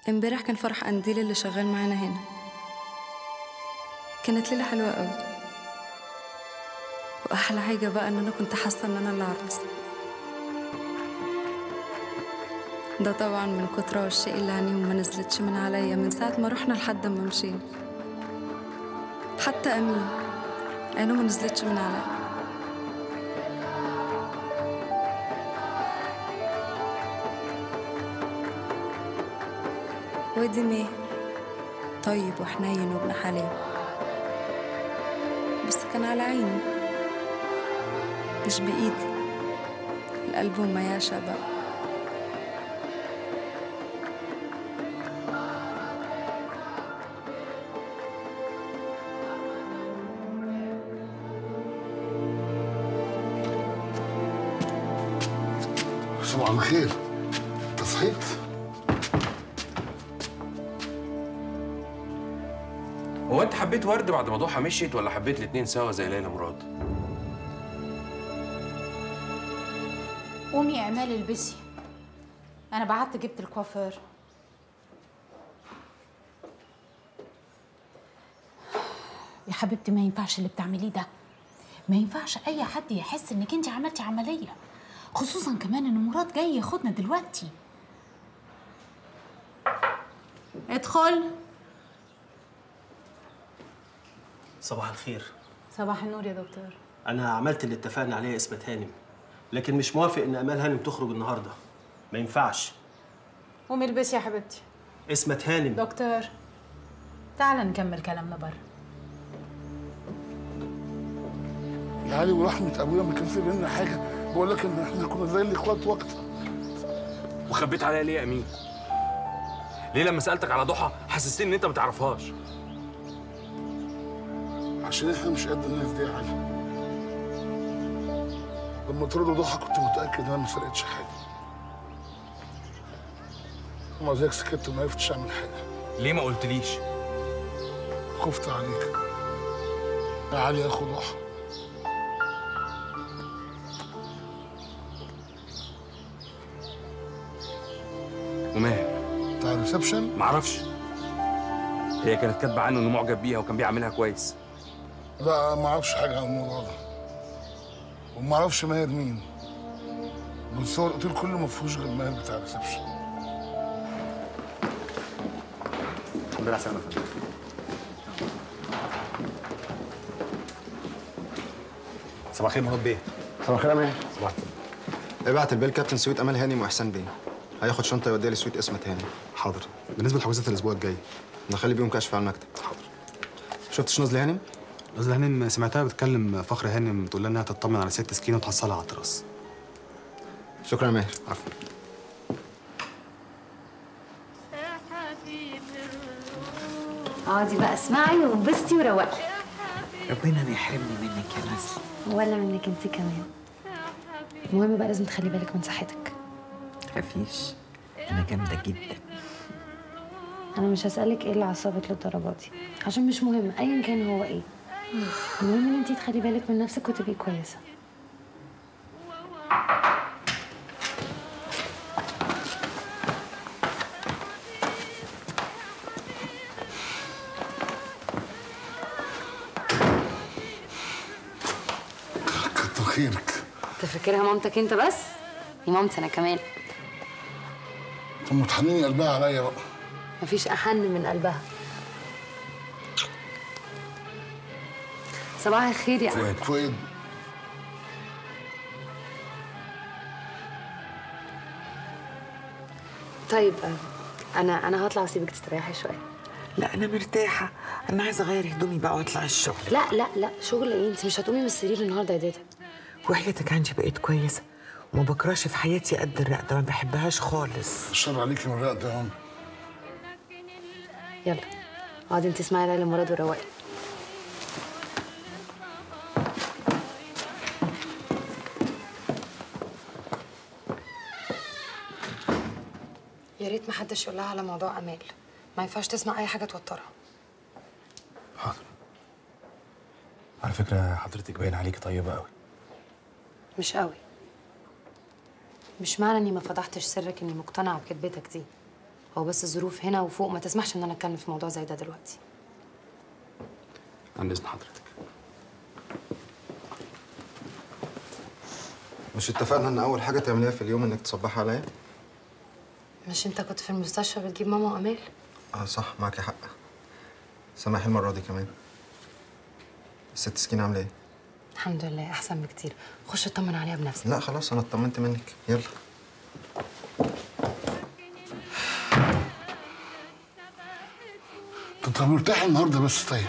امبارح كان فرح قنديل اللي شغال معانا هنا كانت ليلة حلوة قوي وأحلى حاجة بقى إن أنا كنت حاسة إن أنا اللي عروسة ده طبعا من كتر عشاق اللي عينيهم ما نزلتش من عليا من ساعة ما رحنا لحد ما مشينا حتى أمين عينه ما نزلتش من عليا وادي ماهر طيب وحنين وابن حلال بس كان على عيني مش بإيدي القلب وما يعشق بقى صباح الخير انت صحيت؟ هو انت حبيت ورد بعد ما ضحى مشيت ولا حبيت الاتنين سوا زي ليلى مراد؟ قومي يا امال البسي انا بعت جبت الكوافير يا حبيبتي ما ينفعش اللي بتعمليه ده ما ينفعش اي حد يحس انك انت عملتي عمليه خصوصا كمان ان مراد جاي ياخدنا دلوقتي ادخل صباح الخير صباح النور يا دكتور انا عملت اللي اتفقنا عليه اسمة هانم لكن مش موافق ان امال هانم تخرج النهارده ما ينفعش قومي البسي يا حبيبتي اسمة هانم دكتور تعال نكمل كلامنا بره يا علي ورحمة أبويا ما كان في بينا حاجة بقول لك إن إحنا كنا زي الإخوات وقتها وخبيت عليا ليه يا امين؟ ليه لما سالتك على ضحى حسستني ان انت ما تعرفهاش؟ عشان إحنا مش قد الناس دي يا علي لما طردوا ضحى كنت متأكد إن أنا ما سرقتش حاجة ومع ذلك سكت وما عرفتش أعمل حاجة ليه ما قلتليش؟ خفت عليك يا علي اخو ضحى وماهر بتاع الريسبشن معرفش هي كانت كاتبه عنه انه معجب بيها وكان بيعملها كويس لا ما اعرفش حاجه عن الموضوع ده وما اعرفش ماهر مين بس هو الاوتيل كله ما فيهوش غير ماهر بتاع الريسبشن الحمد لله على السلامة يا فندم صباح الخير مراد بيه صباح الخير يا ماهر صباح الخير ابعت البيل كابتن سويت امال هانم واحسان بيه هياخد شنطه يوديها لسويت اسمة هانم حاضر بالنسبة لحجوزات الأسبوع الجاي نخلي بيهم كشف على المكتب حاضر شفتش نازله هانم نازلة هانم سمعتها بتكلم فخر هانم تقول لها إنها تطمن على ست سكينة وتحصلها على التراس شكرا يا ماهر عفوا اقعدي بقى اسمعي وانبسطي وروقي ربنا ما يحرمني منك يا نازل ولا منك انت كمان المهم بقى لازم تخلي بالك من صحتك خفيش انا جامده جدا انا مش هسالك ايه اللي عصبك للدرجه دي عشان مش مهم ايا كان هو ايه المهم ان انت تخلي بالك من نفسك وتبقي كويسه كتر خيرك انت فاكرها مامتك انت بس دي مامتي انا كمان طب ما تحنيني قلبها عليا بقى مفيش احن من قلبها صباح الخير يا فؤاد فؤاد طيب آه، انا انا هطلع واسيبك تستريحي شويه لا انا مرتاحه انا عايزه اغير هدومي بقى واطلع الشغل لا لا لا شغل ايه انت مش هتقومي من السرير النهارده يا دادا وحياتك عندي بقيت كويسه وما بكرهش في حياتي قد الرقده ما بحبهاش خالص الشر عليكي من الرق ده يا عم يلا اقعدي انت اسمعي ليلى مراد وروقي يا ريت محدش يقول لها على موضوع امال ما ينفعش تسمع اي حاجه توترها حاضر على فكرة حضرتك باين عليكي طيبة قوي مش قوي مش معنى اني ما فضحتش سرك اني مقتنعه بكذبتك دي هو بس الظروف هنا وفوق ما تسمحش ان انا اتكلم في موضوع زي ده دلوقتي عن اذن حضرتك مش اتفقنا ان اول حاجه تعمليها في اليوم انك تصبحي عليا مش انت كنت في المستشفى بتجيب ماما وامال اه صح معاكي حق سامحي المره دي كمان الست سكينه عامله ايه الحمد لله احسن بكتير خش اطمن عليها بنفسك لا خلاص انا اطمنت منك يلا طب مرتاح النهارده بس طيب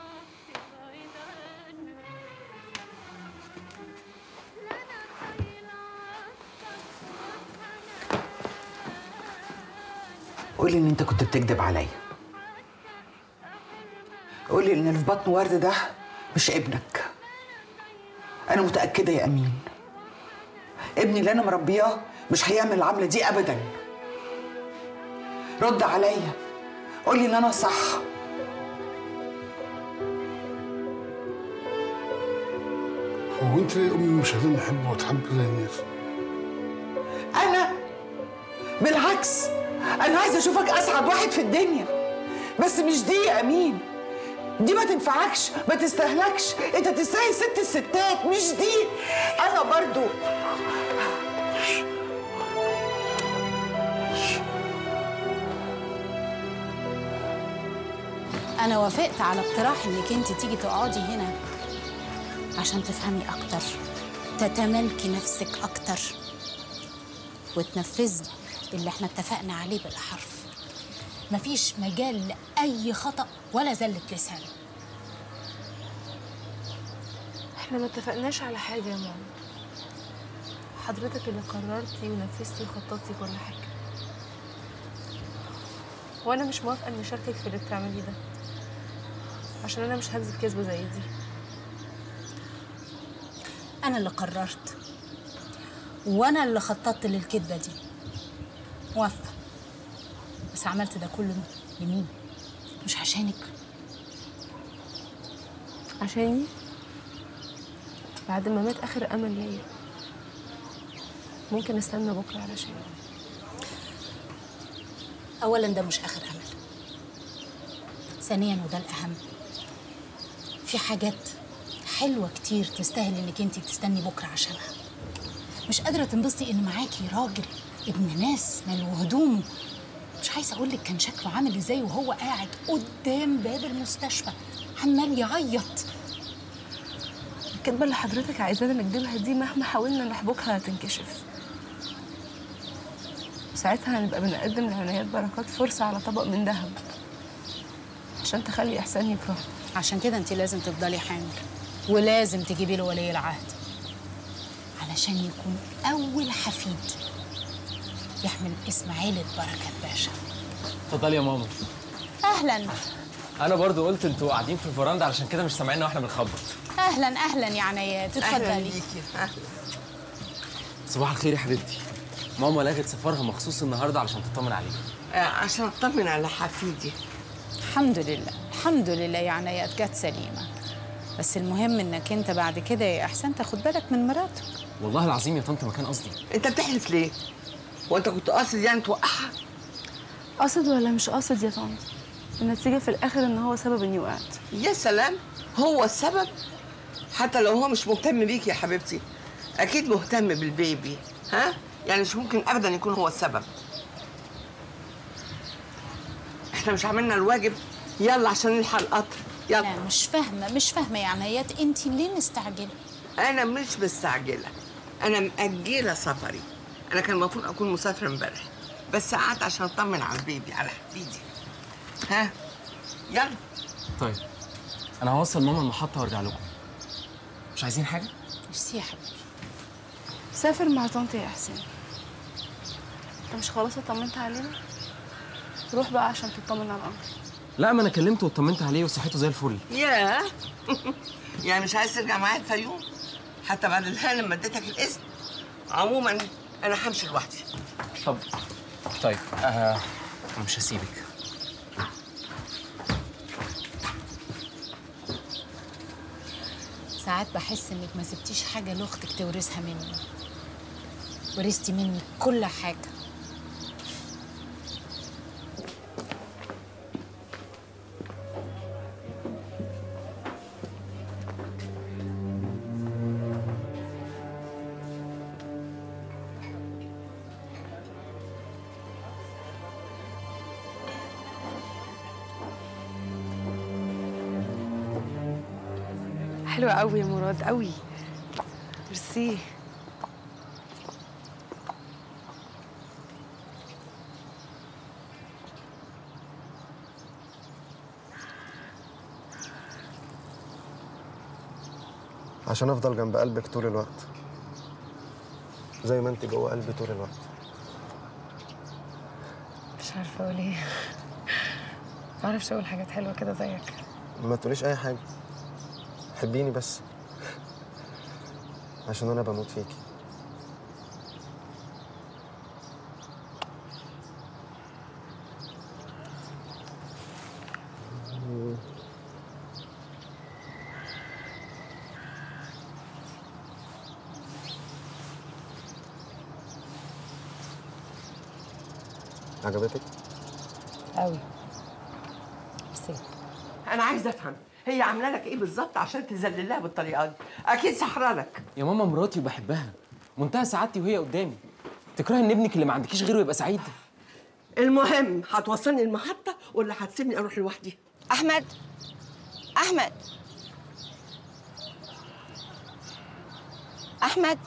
قولي ان انت كنت بتكذب عليا قولي ان اللي في بطن ورد ده مش ابنك انا متاكده يا امين ابني اللي انا مربياه مش هيعمل العمله دي ابدا رد عليا قولي ان انا صح هو انت ليه امي مش عايزين نحب وتحب زي الناس انا بالعكس انا عايزه اشوفك اسعد واحد في الدنيا بس مش دي يا امين دي ما تنفعكش ما تستاهلكش انت تستاهل ست الستات مش دي انا برضو انا وافقت على اقتراح انك انت تيجي تقعدي هنا عشان تفهمي اكتر تتملكي نفسك اكتر وتنفذي اللي احنا اتفقنا عليه بالاحرف مفيش مجال لاي خطا ولا زله لسان احنا ما اتفقناش على حاجة يا ماما حضرتك اللي قررتي ونفذتي وخططتي كل حاجة وانا مش موافقة اني اشاركك في اللي بتعمليه ده عشان انا مش هكذب كذبة زي دي انا اللي قررت وانا اللي خططت للكذبه دي موافقه بس عملت ده كله لمين مش عشانك عشاني بعد ما مات اخر امل ليا ممكن استنى بكره علشان اولا ده مش اخر امل ثانيا وده الاهم في حاجات حلوه كتير تستاهل انك انت تستني بكره عشانها مش قادره تنبسطي ان معاكي راجل ابن ناس ماله هدومه مش عايزه اقول لك كان شكله عامل ازاي وهو قاعد قدام باب المستشفى عمال يعيط الكدبة اللي حضرتك عايزانا نكدبها دي مهما حاولنا نحبكها هتنكشف ساعتها هنبقى بنقدم لعنايات بركات فرصة على طبق من ذهب عشان تخلي إحسان يكرهه عشان كده انت لازم تفضلي حامل ولازم تجيبي له ولي العهد علشان يكون اول حفيد يحمل اسم عيلة بركات باشا اتفضلي يا ماما اهلا انا برضو قلت انتوا قاعدين في الفرندا علشان كده مش سامعيننا واحنا بنخبط اهلا اهلا يا عنايات اتفضلي صباح الخير يا حبيبتي ماما لغت سفرها مخصوص النهارده علشان تطمن عليكي عشان اطمن على حفيدي الحمد لله الحمد لله يا عنايات جت سليمة بس المهم انك انت بعد كده يا احسن تاخد بالك من مراتك والله العظيم يا طنط ما كان قصدي انت بتحلف ليه وانت كنت قاصد يعني توقعها قاصد ولا مش قاصد يا طنط النتيجة في الآخر إن هو سبب إني وقعت يا سلام هو السبب حتى لو هو مش مهتم بيك يا حبيبتي اكيد مهتم بالبيبي ها يعني مش ممكن ابدا يكون هو السبب احنا مش عملنا الواجب يلا عشان نلحق القطر يلا لا مش فاهمة مش فاهمة يا عنايات انت ليه مستعجلة انا مش مستعجله انا مأجله سفري انا كان المفروض اكون مسافره امبارح بس قعدت عشان اطمن على البيبي على حفيدي ها يلا طيب انا هوصل ماما المحطه وارجع لكم مش عايزين حاجه ميرسي يا حبيبي سافر مع طنط يا حسين انت مش خلاص اطمنت علينا روح بقى عشان تطمن على الأمر لا ما انا كلمته واطمنت عليه وصحته زي الفل ياه يعني مش عايز ترجع معايا الفيوم حتى بعد الهنا لما اديتك الاذن عموما انا همشي لوحدي طب طيب آه أنا مش هسيبك ساعات بحس انك ما سبتيش حاجة لاختك تورثها مني ورثتي مني كل حاجة حلوة قوي يا مراد قوي ميرسي عشان افضل جنب قلبك طول الوقت زي ما انت جوه قلبي طول الوقت مش عارفة اقول ايه معرفش اقول حاجات حلوة كده زيك ما تقوليش اي حاجه حبيني بس عشان انا بموت فيكي عجبتك؟ قوي ميرسي انا عايزه افهم هي عامله لك ايه بالظبط عشان تذللها بالطريقه دي اكيد سحرانك يا ماما مراتي وبحبها منتهى سعادتي وهي قدامي تكرهي ان ابنك اللي ما عندكيش غيره يبقى سعيد المهم هتوصلني المحطه ولا هتسيبني اروح لوحدي احمد احمد احمد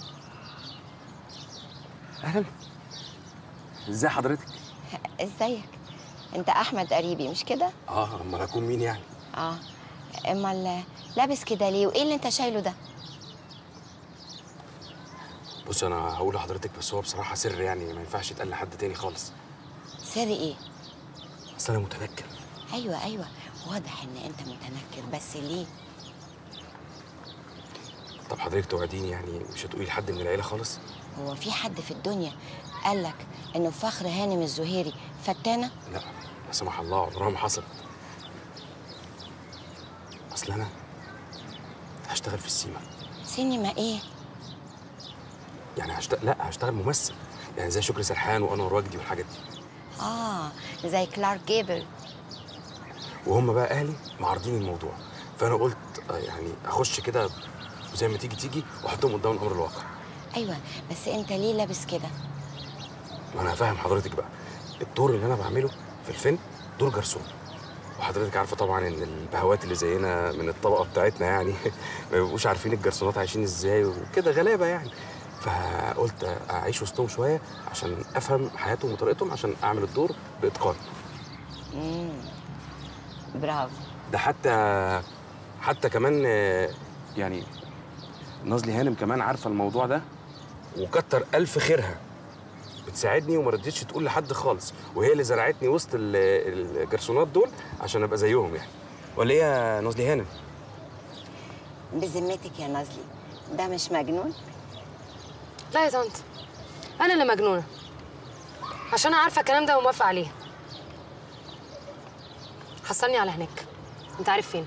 اهلا ازي حضرتك ازيك انت احمد قريبي مش كده اه امال هكون مين يعني اه امال لابس كده ليه وايه اللي انت شايله ده بص انا هقول لحضرتك بس هو بصراحه سر يعني ما ينفعش يتقال لحد تاني خالص سر ايه اصل انا متنكر ايوه ايوه واضح ان انت متنكر بس ليه طب حضرتك توعديني يعني مش هتقولي لحد من العيله خالص هو في حد في الدنيا قالك انه فخر هانم الزهيري فتانه لا لا سمح الله عمرها ما حصلت اصل انا هشتغل في السيما سينما ايه يعني هشتغل لا هشتغل ممثل يعني زي شكري سرحان وانور وجدي والحاجات دي اه زي كلارك جيبل وهم بقى اهلي معارضين الموضوع فانا قلت آه، يعني اخش كده زي ما تيجي تيجي واحطهم قدام الامر الواقع ايوه بس انت ليه لابس كده ما انا هفهم حضرتك بقى الدور اللي انا بعمله في الفيلم دور جرسون وحضرتك عارفه طبعا ان البهوات اللي زينا من الطبقه بتاعتنا يعني ما بيبقوش عارفين الجرسونات عايشين ازاي وكده غلابه يعني فقلت اعيش وسطهم شويه عشان افهم حياتهم وطريقتهم عشان اعمل الدور باتقان امم برافو ده حتى حتى كمان آه، يعني نازلي هانم كمان عارفه الموضوع ده وكتر الف خيرها بتساعدني وما رضيتش تقول لحد خالص وهي اللي زرعتني وسط ال- الجرسونات دول عشان ابقى زيهم يعني ولا ايه يا نازلي هانم بذمتك يا نازلي ده مش مجنون لا يا طنط انا اللي مجنونه عشان انا عارفه الكلام ده وموافقه عليه حصلني على هناك انت عارف فين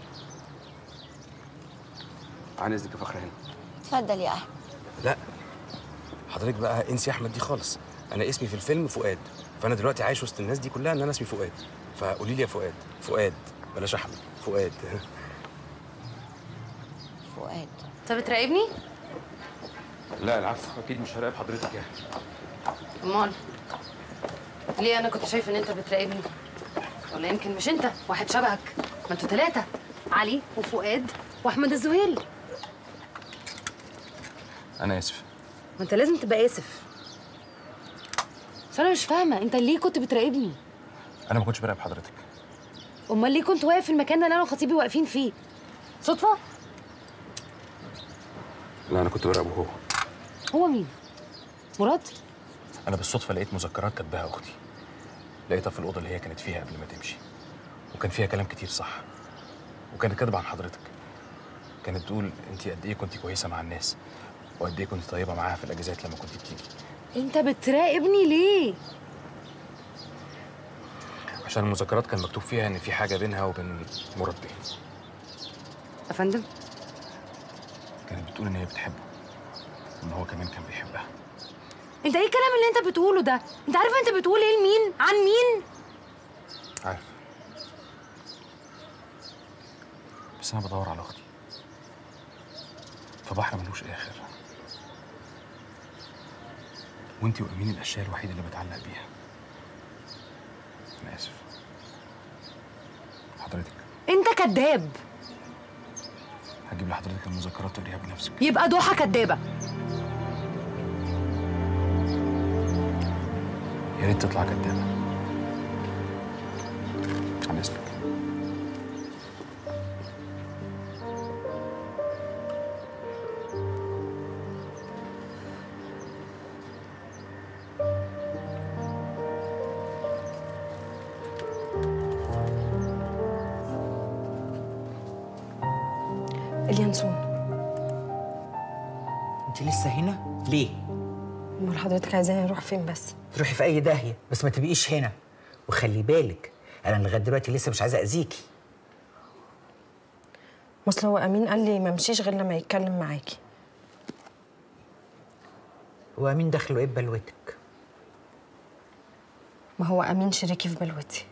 عن اذنك يا فخر هانم اتفضل يا احمد لا حضرتك بقى انسي احمد دي خالص انا اسمي في الفيلم فؤاد فانا دلوقتي عايش وسط الناس دي كلها ان انا اسمي فؤاد فقولي لي يا فؤاد فؤاد بلاش احمد فؤاد فؤاد انت بتراقبني لا العفو اكيد مش هراقب حضرتك يعني امال ليه انا كنت شايف ان انت بتراقبني ولا يمكن مش انت واحد شبهك ما انتوا ثلاثه علي وفؤاد واحمد الزهيري انا اسف ما انت لازم تبقى اسف بس انا مش فاهمه انت ليه كنت بتراقبني انا ما كنتش براقب حضرتك امال ليه كنت واقف في المكان ده اللي انا وخطيبي واقفين فيه صدفه لا انا كنت براقبه هو هو مين مراد انا بالصدفه لقيت مذكرات كاتباها اختي لقيتها في الاوضه اللي هي كانت فيها قبل ما تمشي وكان فيها كلام كتير صح وكانت كاتبه عن حضرتك كانت بتقول انت قد ايه كنت كويسه مع الناس وقد ايه كنت طيبه معاها في الاجازات لما كنت بتيجي انت بتراقبني ليه عشان المذكرات كان مكتوب فيها ان في حاجه بينها وبين مراد بيه يا فندم كانت بتقول ان هي بتحبه وان هو كمان كان بيحبها انت ايه الكلام اللي انت بتقوله ده انت عارف انت بتقول ايه لمين عن مين عارف بس انا بدور على اختي في بحر ملوش اخر وانتي وامين الاشياء الوحيده اللي بتعلق بيها انا اسف حضرتك انت كذاب هجيب اجيب لحضرتك المذكرات تقريها بنفسك يبقى ضحى كدابه يا ريت تطلع كدابه عن اسمك اليانسون انت لسه هنا ليه امال حضرتك عايزاني اروح فين بس تروحي في اي داهيه بس ما تبقيش هنا وخلي بالك انا لغايه دلوقتي لسه مش عايزه اذيكي اصل هو امين قال لي ما امشيش غير لما يتكلم معاكي هو مين دخله ايه ببلوتك ما هو امين شريكي في بلوتي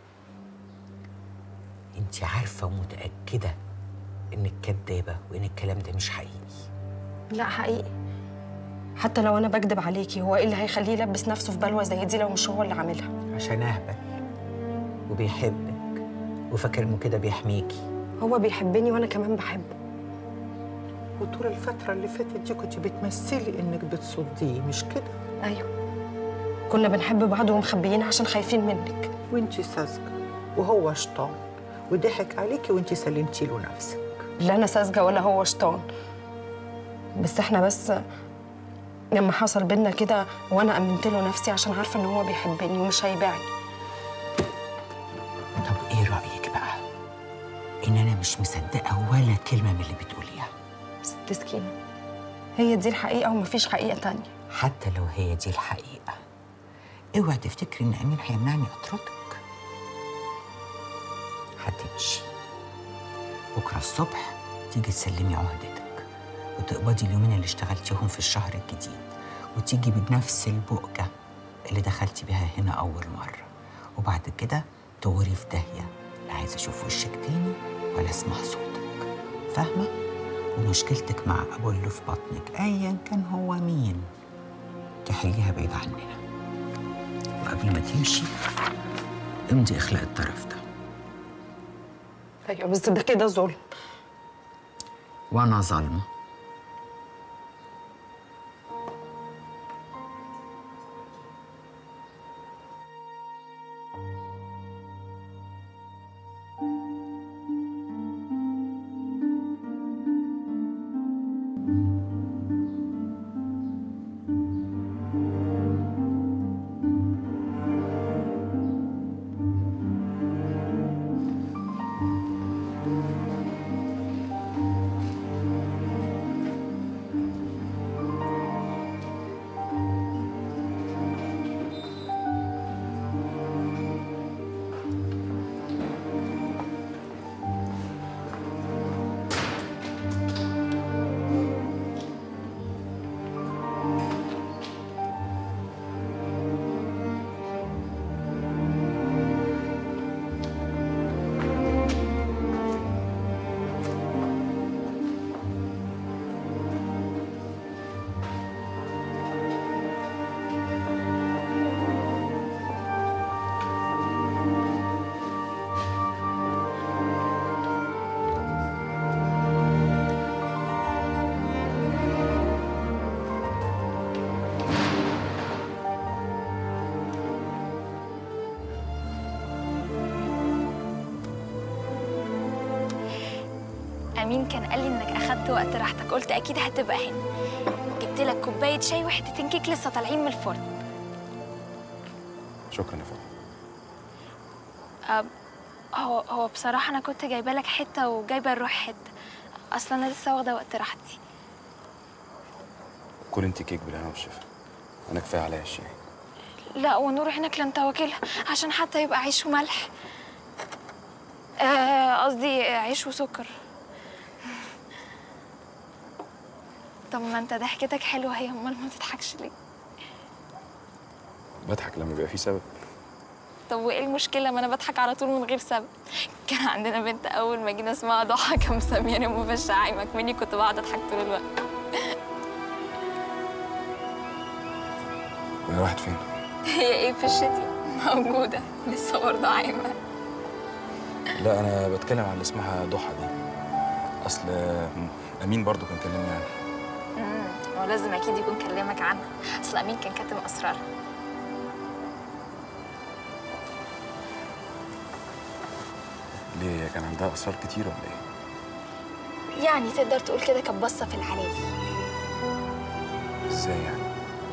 انت عارفه ومتاكده انك كدابه وان الكلام ده مش حقيقي لا حقيقي حتى لو انا بكدب عليكي هو ايه اللي هيخليه يلبس نفسه في بلوه زي دي لو مش هو اللي عاملها عشان اهبل وبيحبك وفاكر انه كده بيحميكي هو بيحبني وانا كمان بحبه وطول الفتره اللي فاتت دي كنت بتمثلي انك بتصديه مش كده ايوه كنا بنحب بعض ومخبيين عشان خايفين منك وانت ساذجه وهو شيطان وضحك عليكي وانت سلمتي له نفسك لا انا ساذجه ولا هو شيطان بس احنا بس لما حصل بينا كده وانا امنت له نفسي عشان عارفه ان هو بيحبني ومش هيبيعني طب ايه رايك بقى ان انا مش مصدقه ولا كلمه من اللي بتقوليها ست سكينه هي دي الحقيقه ومفيش حقيقه تانية حتى لو هي دي الحقيقه اوعي تفتكري ان امين هيمنعني اطردك هتمشي بكره الصبح تيجي تسلمي عهدتك وتقبضي اليومين اللي اشتغلتيهم في الشهر الجديد وتيجي بنفس البؤجة اللي دخلتي بيها هنا أول مرة وبعد كده تغوري في داهية لا عايزة أشوف وشك تاني ولا أسمع صوتك فاهمة؟ ومشكلتك مع أبو اللي في بطنك أيا كان هو مين تحليها بعيد عننا وقبل ما تمشي امضي إخلاء الطرف ده ايوه بس ده كده ظلم وأنا ظالمة امين كان قال لي انك اخدت وقت راحتك قلت اكيد هتبقى هنا جبت لك كوبايه شاي وحتتين كيك لسه طالعين من الفرن شكرا يا فندم أه هو هو بصراحه انا كنت جايبه لك حته وجايبه الروح حته اصلا انا لسه واخده وقت راحتي كل انت كيك بالهنا والشفا انا كفايه عليا الشاي لا ونور هناك لا انت واكلها عشان حتى يبقى عيش وملح آه، قصدي عيش وسكر طب ما انت ضحكتك حلوه هي امال ما تضحكش ليه بضحك لما بيبقى في سبب طب وايه المشكله ما انا بضحك على طول من غير سبب كان عندنا بنت اول ما جينا اسمها ضحى كان مسمياني مفشعه عيمك مني كنت بقعد اضحك طول الوقت وهي راحت فين هي ايه فشتي موجوده لسه برضه عايمه لا انا بتكلم عن اللي اسمها ضحى دي اصل امين برضو كان كلمني عنها امم هو لازم اكيد يكون كلمك عنها اصل امين كان كاتم اسرارها ليه هي كان عندها اسرار كتير ولا ايه يعني تقدر تقول كده كانت باصه في العلالي ازاي يعني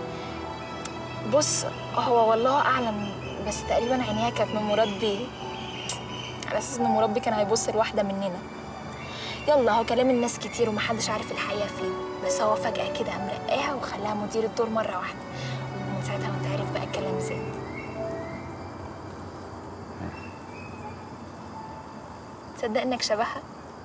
بص هو والله اعلم بس تقريبا عينيها كانت من مراد بيه على اساس ان مراد بيه كان هيبص لواحده مننا يلا هو كلام الناس كتير ومحدش عارف الحقيقه فين بس هو فجاه كده قام رقاها وخلاها مدير الدور مره واحده ومن ساعتها وانت عارف بقى الكلام زاد تصدق انك شبهها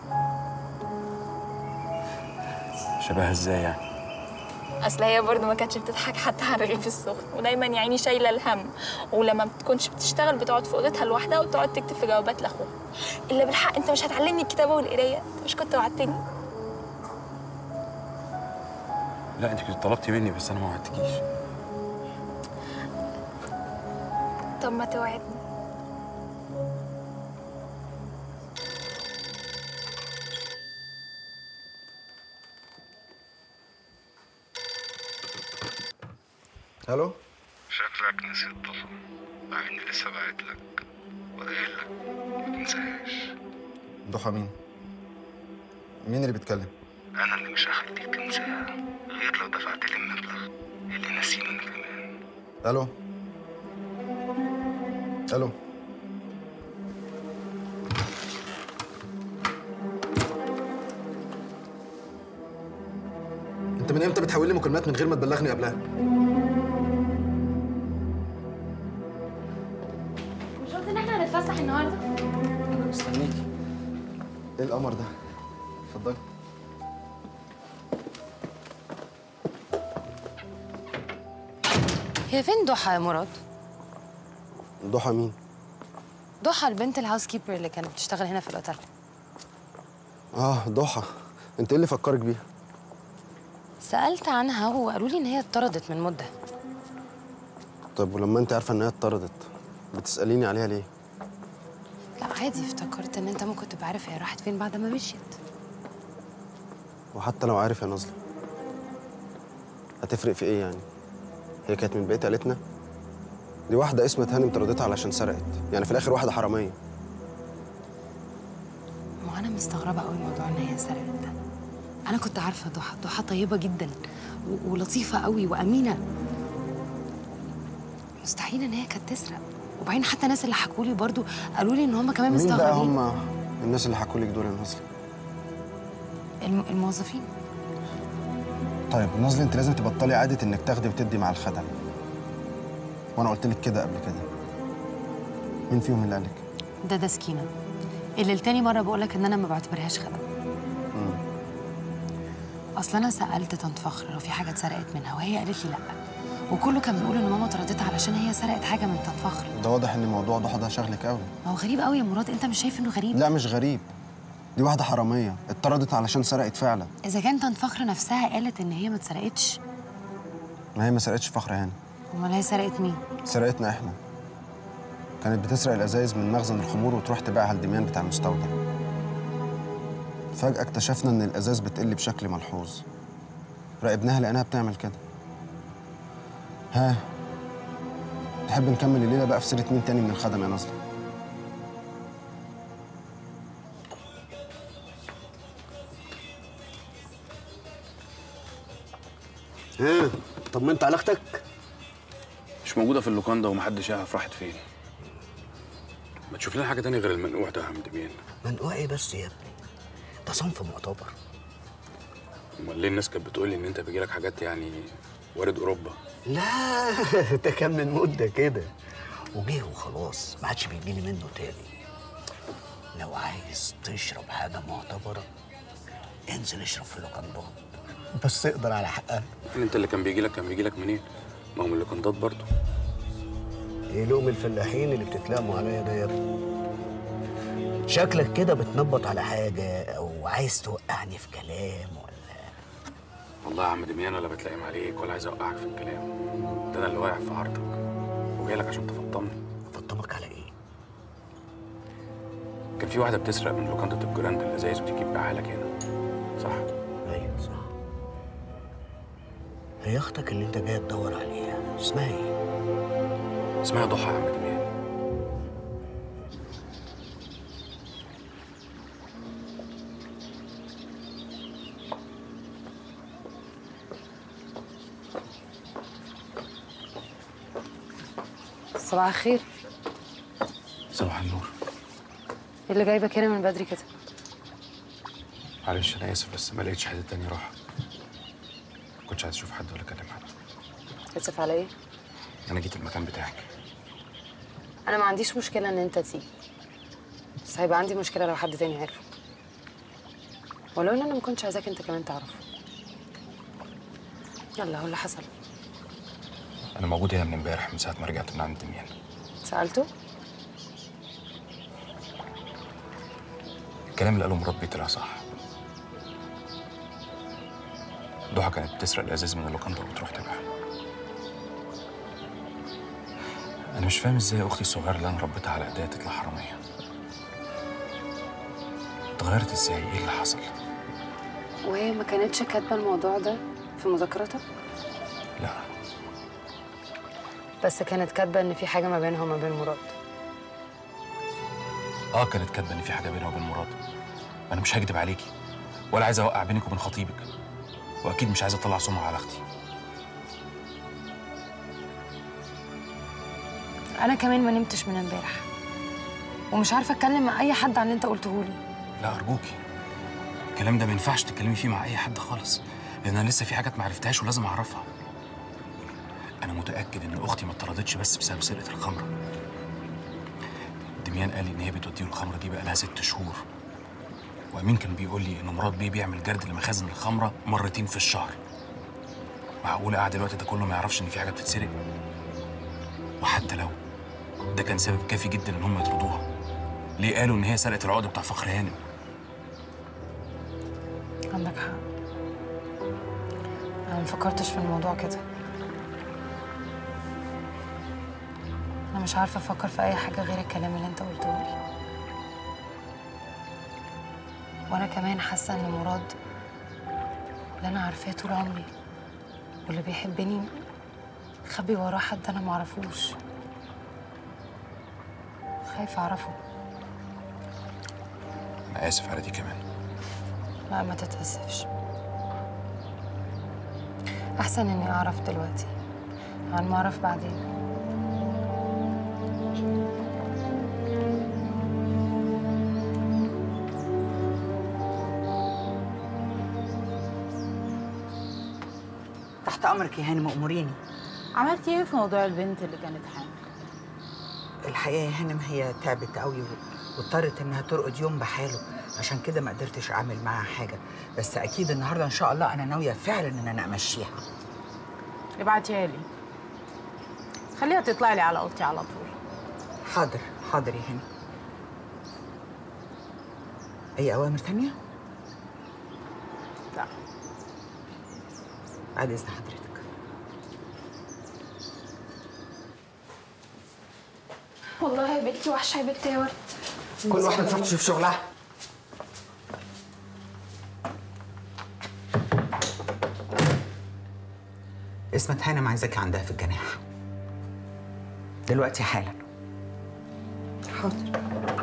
شبهها ازاي يعني اصل هي برضه ما كانتش بتضحك حتى على رغيف السخن ودايما يا عيني شايله الهم ولما بتكونش بتشتغل بتقعد في اوضتها لوحدها وتقعد تكتب في جوابات لاخوها الا بالحق انت مش هتعلمني الكتابه والقرايه انت مش كنت وعدتني لا انت كنت طلبتي مني بس انا ما وعدتكيش طب ما توعدني الو شكلك نسيت طفل مع اني لسه باعت لك وقايل لك ما تنساهاش ضحى مين مين اللي بيتكلم انا اللي مش هخليك تنساها غير لو دفعت لي المبلغ اللي نسيني انا كمان الو الو انت من امتى بتحول لي مكالمات من غير ما تبلغني قبلها مش قلت ان احنا هنتفسح النهارده انا مستنيكي ايه القمر ده اتفضلي هي فين ضحى يا مراد ضحى مين ضحى البنت الهاوس كيبر اللي كانت بتشتغل هنا في الاوتيل اه ضحى انت ايه اللي فكرك بيها سالت عنها وقالوا لي ان هي اتطردت من مده طب ولما انت عارفه ان هي اتطردت بتساليني عليها ليه لا عادي افتكرت ان انت ممكن تبقى عارف هي راحت فين بعد ما مشيت وحتى لو عارف يا نازله هتفرق في ايه يعني هي كانت من بقيه عيلتنا دي واحده اسمها هانم طردتها علشان سرقت يعني في الاخر واحده حراميه ما انا مستغربه قوي موضوع ان هي سرقت ده انا كنت عارفه ضحى ضحى طيبه جدا و- ولطيفه قوي وامينه مستحيل ان هي كانت تسرق وبعدين حتى الناس اللي حكوا لي برضو قالوا لي ان هم كمان مين بقى مستغربين هم الناس اللي حكوا لك دول يا نازله الم... الموظفين طيب نازله انت لازم تبطلي عاده انك تاخدي وتدي مع الخدم وانا قلت لك كده قبل كده مين فيهم اللي قالك ده ده سكينه اللي التاني مره بقول لك ان انا ما بعتبرهاش خدم مم. اصل انا سالت طنط فخر لو في حاجه اتسرقت منها وهي قالت لي لا وكله كان بيقول ان ماما طردتها علشان هي سرقت حاجه من طنط فخر ده واضح ان موضوع ضحى ده شغلك قوي ما هو غريب قوي يا مراد انت مش شايف انه غريب لا مش غريب دي واحده حراميه اتطردت علشان سرقت فعلا اذا كان طنط فخر نفسها قالت ان هي ما اتسرقتش ما هي ما سرقتش فخر هاني امال هي سرقت مين سرقتنا احنا كانت بتسرق الازايز من مخزن الخمور وتروح تبيعها للدميان بتاع المستودع فجأة اكتشفنا إن الأزاز بتقل بشكل ملحوظ راقبناها لقيناها بتعمل كده ها تحب نكمل الليلة بقى في سيرة مين تاني من الخدم يا نصر ها طمنت على اختك مش موجوده في اللوكاندا ومحدش يعرف راحت فين ما تشوف لنا حاجه تانية غير المنقوع ده يا عم دميان منقوع ايه بس يا ابني ده صنف معتبر امال ليه الناس كانت بتقول لي ان انت بيجيلك حاجات يعني وارد اوروبا لا ده كان من مده كده وجه وخلاص ما عادش بيجيلي منه تاني لو عايز تشرب حاجه معتبره انزل اشرب في اللوكندات بس اقدر على حقها يعني انت اللي كان بيجيلك كان بيجيلك منين ما هو من اللوكندات برضه ايه لقم الفلاحين اللي بتتلاموا عليا ده يا ابني شكلك كده بتنبط على حاجه او عايز توقعني في كلام ولا والله يا عم دميان ولا بتلاقيم عليك ولا عايز اوقعك في الكلام ده انا اللي واقع في عرضك وجاي لك عشان تفطمني افطمك على ايه كان في واحده بتسرق من لوكاندا الجراند الازايز وتيجي تبيعها لك هنا صح صح هي اختك اللي انت جاي تدور عليها اسمها ايه؟ اسمها ضحى يا عم دميان صباح الخير صباح النور ايه اللي جايبك هنا من بدري كده معلش انا اسف بس ما لقيتش حد تاني راح ما كنتش عايز اشوف حد ولا اكلم حد اسف على ايه انا جيت المكان بتاعك انا ما عنديش مشكله ان انت تيجي بس هيبقى عندي مشكله لو حد تاني عرفه ولو ان انا ما كنتش عايزاك انت كمان تعرفه يلا هو اللي حصل انا موجود هنا من امبارح من ساعه ما رجعت من عند دميان سالته الكلام اللي قاله مربي طلع صح ضحى كانت بتسرق الازاز من اللوكاندا وتروح تبيعها انا مش فاهم ازاي اختي الصغيره اللي انا ربيتها على ايديا تطلع حراميه اتغيرت ازاي ايه اللي حصل وهي ما كانتش كاتبه الموضوع ده في مذكراتها لا بس كانت كاتبه ان في حاجه ما بينها وما بين مراد اه كانت كاتبه ان في حاجه بينها وبين مراد انا مش هكدب عليكي ولا عايز اوقع بينك وبين خطيبك واكيد مش عايز اطلع سمعه على اختي انا كمان ما نمتش من امبارح ومش عارفه اتكلم مع اي حد عن اللي انت قلته لي لا ارجوكي الكلام ده ما ينفعش تتكلمي فيه مع اي حد خالص لان انا لسه في حاجات ما عرفتهاش ولازم اعرفها انا متاكد ان اختي ما اتطردتش بس بسبب سرقه الخمره دميان قال لي ان هي بتوديه الخمره دي بقى لها ست شهور وامين كان بيقول لي ان مراد بيه بيعمل جرد لمخازن الخمره مرتين في الشهر معقوله قاعد الوقت ده كله ما يعرفش ان في حاجه بتتسرق وحتى لو ده كان سبب كافي جدا ان هم يطردوها ليه قالوا ان هي سرقت العقد بتاع فخر هانم عندك حق انا ما فكرتش في الموضوع كده انا مش عارفه افكر في اي حاجه غير الكلام اللي انت قلته لي وانا كمان حاسه ان مراد اللي انا عارفاه طول عمري واللي بيحبني خبي وراه حد انا معرفوش خايفه اعرفه انا اسف على دي كمان لا ما تتأسفش أحسن إني أعرف دلوقتي عن ما أعرف بعدين تحت امرك يا هانم اموريني عملتي ايه في موضوع البنت اللي كانت حامل الحقيقه يا هانم هي تعبت قوي واضطرت انها ترقد يوم بحاله عشان كده ما قدرتش اعمل معاها حاجه بس اكيد النهارده ان شاء الله انا ناويه فعلا ان انا امشيها ابعتيها لي خليها تطلع لي على اوضتي على طول حاضر حاضر يا هانم اي اوامر تانية لا بعد اذن حضرتك والله يا بنتي وحشه يا بنتي يا ورد كل واحده تروح تشوف شغلها اسمة هانم عايزاكي عندها في الجناح دلوقتي حالا حاضر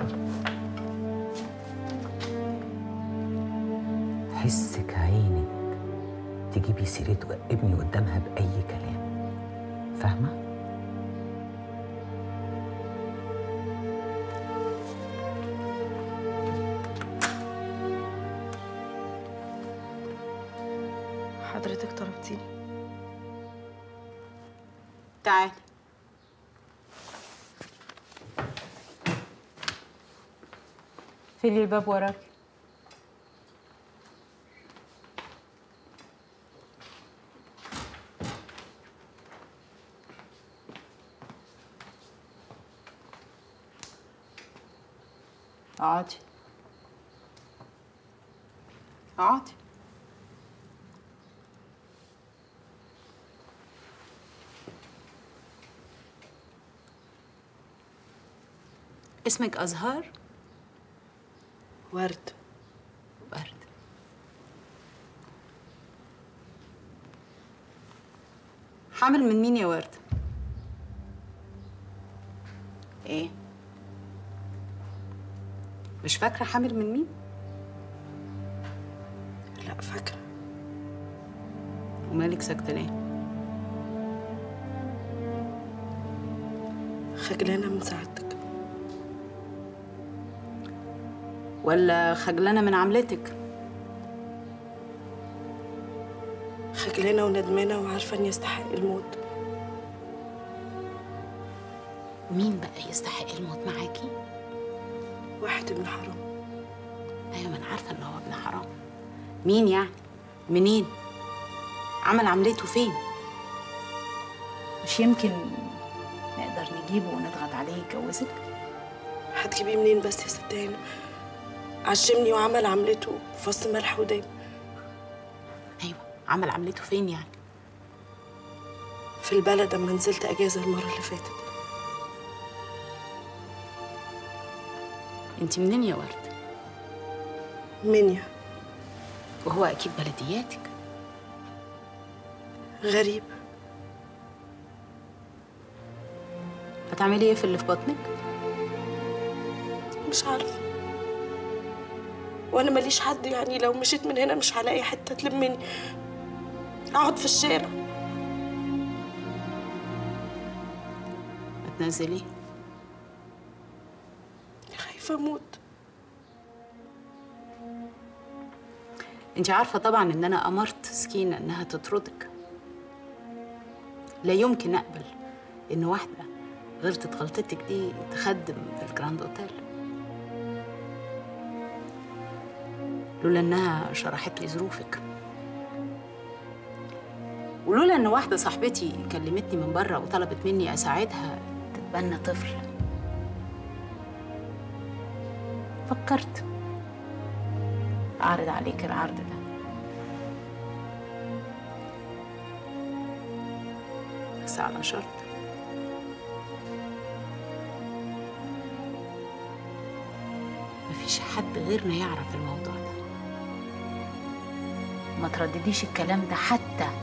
حسك عينك تجيبي سيرة ابني قدامها بأي كلام فاهمة؟ حضرتك طلبتيني تعالي فيلي الباب وراك اقعدي اقعدي اسمك أزهار؟ ورد ورد حامل من مين يا ورد ايه مش فاكره حامل من مين لا فاكره ومالك ساكته ليه خجلانه من سعادتك ولا خجلانه من عملتك خجلانه وندمانه وعارفه اني استحق الموت مين بقى يستحق الموت معاكي واحد ابن حرام ايوه ما انا عارفه ان هو ابن حرام مين يعني منين عمل عملته فين مش يمكن نقدر نجيبه ونضغط عليه يتجوزك هتجيبيه منين بس يا ست هانم عشمني وعمل عملته في وسط ملح وداب ايوه عمل عملته فين يعني في البلد اما نزلت اجازه المره اللي فاتت انت منين يا ورد منيا وهو اكيد بلدياتك غريب هتعملي ايه في اللي في بطنك مش عارفه وانا ماليش حد يعني لو مشيت من هنا مش هلاقي حته تلمني اقعد في الشارع هتنزلي خايفه اموت انت عارفه طبعا ان انا امرت سكينه انها تطردك لا يمكن اقبل ان واحده غلطت غلطتك دي تخدم في الجراند اوتيل لولا انها شرحت لي ظروفك ولولا ان واحده صاحبتي كلمتني من بره وطلبت مني اساعدها تتبنى طفل فكرت اعرض عليك العرض ده بس على شرط مفيش حد غيرنا يعرف الموضوع ده ما تردديش الكلام ده حتى